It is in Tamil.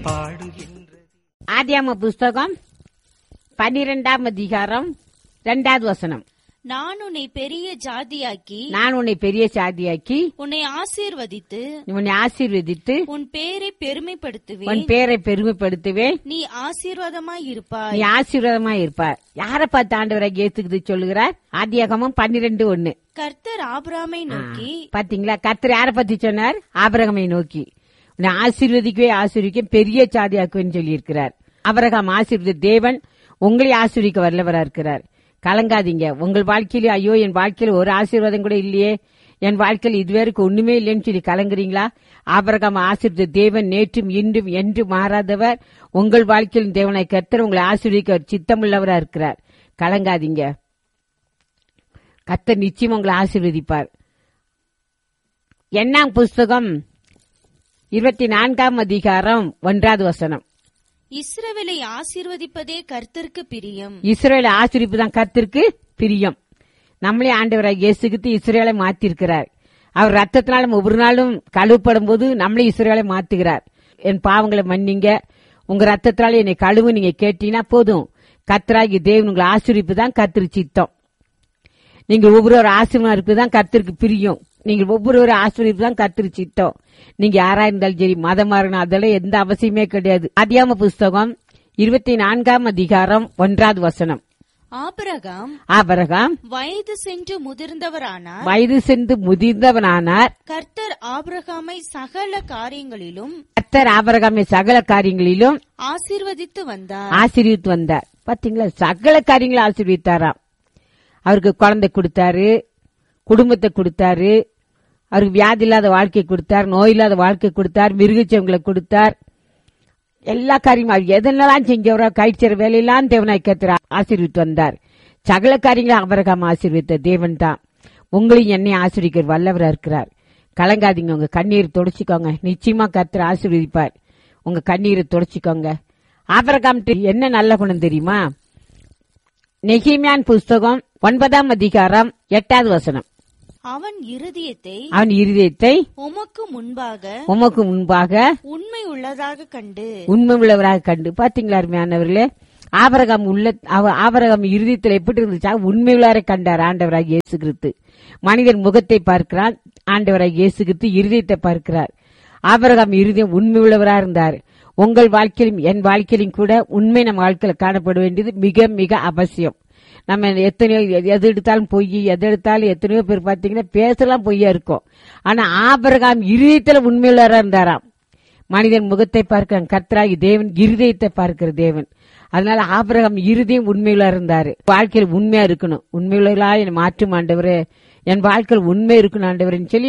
பாடுகின்றது ஆதியாம புஸ்தகம் பன்னிரெண்டாம் அதிகாரம் இரண்டாவது வசனம் நான் உன்னை பெரிய ஜாதியாக்கி நான் உன்னை பெரிய சாதியாக்கி உன்னை ஆசீர்வதித்து உன்னை ஆசீர்வதித்து உன் பேரை உன் பெருமைப்படுத்துவேன் பேரை பெருமைப்படுத்துவேன் நீ ஆசீர்வாதமாய் நீ இருப்பாய் ஆசீர்வாதமா இருப்பார் யாரை பார்த்து ஆண்டவராக ஏத்துக்குது சொல்லுகிறார் ஆதியாகமம் பன்னிரெண்டு ஒண்ணு கர்த்தர் ஆபிராமை நோக்கி பாத்தீங்களா கர்த்தர் யாரை பத்தி சொன்னார் ஆபரகமை நோக்கி உன்னை ஆசீர்வதிக்கவே ஆசீர்வதிக்க பெரிய சாதியாக்குவேன்னு சொல்லி இருக்கிறார் ஆபரகம் ஆசீர்வதி தேவன் உங்களை ஆசீர்வதிக்க வல்லவரா இருக்கிறார் கலங்காதீங்க உங்கள் வாழ்க்கையில ஐயோ என் வாழ்க்கையில ஒரு ஆசீர்வாதம் கூட இல்லையே என் வாழ்க்கையில் இதுவரைக்கும் ஒண்ணுமே இல்லைன்னு சொல்லி கலங்குறீங்களா ஆபரகம் ஆசீர்வதி தேவன் நேற்றும் இன்றும் என்று மாறாதவர் உங்கள் வாழ்க்கையில் தேவனை கர்த்தர் உங்களை ஆசீர்வதிக்க சித்தமுள்ளவரா இருக்கிறார் கலங்காதீங்க கர்த்தர் நிச்சயம் உங்களை ஆசீர்வதிப்பார் எண்ணாம் புஸ்தகம் இருபத்தி நான்காம் அதிகாரம் ஒன்றாவது வசனம் இஸ்ரவேலை ஆசீர்வதிப்பதே கர்த்தருக்கு பிரியம் இஸ்ரேல் ஆசிரிப்பு தான் கர்த்தருக்கு பிரியம் நம்மளே ஆண்டவராக இயேசுகிட்டு இஸ்ரேலை மாத்திருக்கிறார் அவர் ரத்தத்தினால நம்ம ஒவ்வொரு நாளும் கழுவப்படும் போது நம்மளே இஸ்ரேலை மாத்துகிறார் என் பாவங்களை மன்னிங்க உங்க ரத்தத்தினால என்னை கழுவு நீங்க கேட்டீங்கன்னா போதும் கர்த்தராகி தேவன் உங்களை ஆசிரிப்பு தான் கர்த்தர் சித்தம் நீங்கள் ஒவ்வொரு ஆசிரியமா இருக்குதான் கர்த்தருக்கு பிரியும் நீங்கள் ஒவ்வொரு ஆசிரியப்பு தான் கர்த்தர் சித்தம் நீங்க யாரா இருந்தாலும் சரி மதம் மாறணும் அதெல்லாம் எந்த அவசியமே கிடையாது அதியாம புஸ்தகம் இருபத்தி நான்காம் அதிகாரம் ஒன்றாவது வசனம் ஆபிரகாம் ஆபரகாம் வயது சென்று முதிர்ந்தவரானார் வயது சென்று முதிர்ந்தவனானார் கர்த்தர் ஆபிரகாமை சகல காரியங்களிலும் கர்த்தர் ஆபரகாமை சகல காரியங்களிலும் ஆசீர்வதித்து வந்தார் ஆசீர்வித்து வந்தார் பாத்தீங்களா சகல காரியங்களும் ஆசீர்வித்தாராம் அவருக்கு குழந்தை கொடுத்தாரு குடும்பத்தை கொடுத்தாரு அவருக்கு வியாதி இல்லாத வாழ்க்கை கொடுத்தார் நோய் இல்லாத வாழ்க்கை கொடுத்தார் மிருகச்சவங்களை கொடுத்தார் எல்லா காரியமும் அவர் எதெல்லாம் செஞ்சவரோ கைச்சற வேலையெல்லாம் தேவனாய் கத்திர ஆசீர்வித்து வந்தார் சகல காரியங்களும் அபரகாம் ஆசீர்வித்த தேவன் தான் உங்களையும் என்னை ஆசீர்விக்கிற வல்லவரா இருக்கிறார் கலங்காதீங்க உங்க கண்ணீர் தொடச்சிக்கோங்க நிச்சயமா கத்திர ஆசீர்வதிப்பார் உங்க கண்ணீரை தொடச்சிக்கோங்க ஆபரகாம் என்ன நல்ல குணம் தெரியுமா நெகிமியான் புஸ்தகம் ஒன்பதாம் அதிகாரம் எட்டாவது வசனம் அவன் இருதயத்தை அவன் இருதயத்தை உமக்கு முன்பாக உமக்கு முன்பாக உண்மை உள்ளதாக கண்டு உண்மை உள்ளவராக கண்டு பாத்தீங்களா அருமையானவர்களே ஆபரகம் உள்ள அவ- ஆபரகம் இருதயத்தில் எப்படி இருந்துச்சா உண்மை உள்ளவரை கண்டார் ஆண்டவராக இயேசு கிறிஸ்து மனிதன் முகத்தை பார்க்கிறான் ஆண்டவராக இயேசு கிறிஸ்து இருதயத்தை பார்க்கிறார் ஆபரகம் இருதயம் உண்மை உள்ளவராக இருந்தார் உங்கள் வாழ்க்கையிலும் என் வாழ்க்கையிலும் கூட உண்மை நம்ம வாழ்க்கையில காணப்பட வேண்டியது மிக மிக அவசியம் நம்ம எத்தனையோ எது எது எடுத்தாலும் பொய் எது எடுத்தாலும் எத்தனையோ பேர் பாத்தீங்கன்னா பேசலாம் பொய்யா இருக்கும் ஆனா ஆபரகாம் இருதயத்துல உண்மையுள்ளவரா இருந்தாராம் மனிதன் முகத்தை பார்க்கிறான் கர்த்தராகி தேவன் இருதயத்தை பார்க்கிற தேவன் அதனால ஆபிரகாம் இருதயம் உண்மையுள்ள இருந்தாரு வாழ்க்கையில் உண்மையா இருக்கணும் உண்மையுள்ளா என் மாற்றும் ஆண்டவரே என் வாழ்க்கையில் உண்மை இருக்கணும் ஆண்டவரேன்னு சொல்லி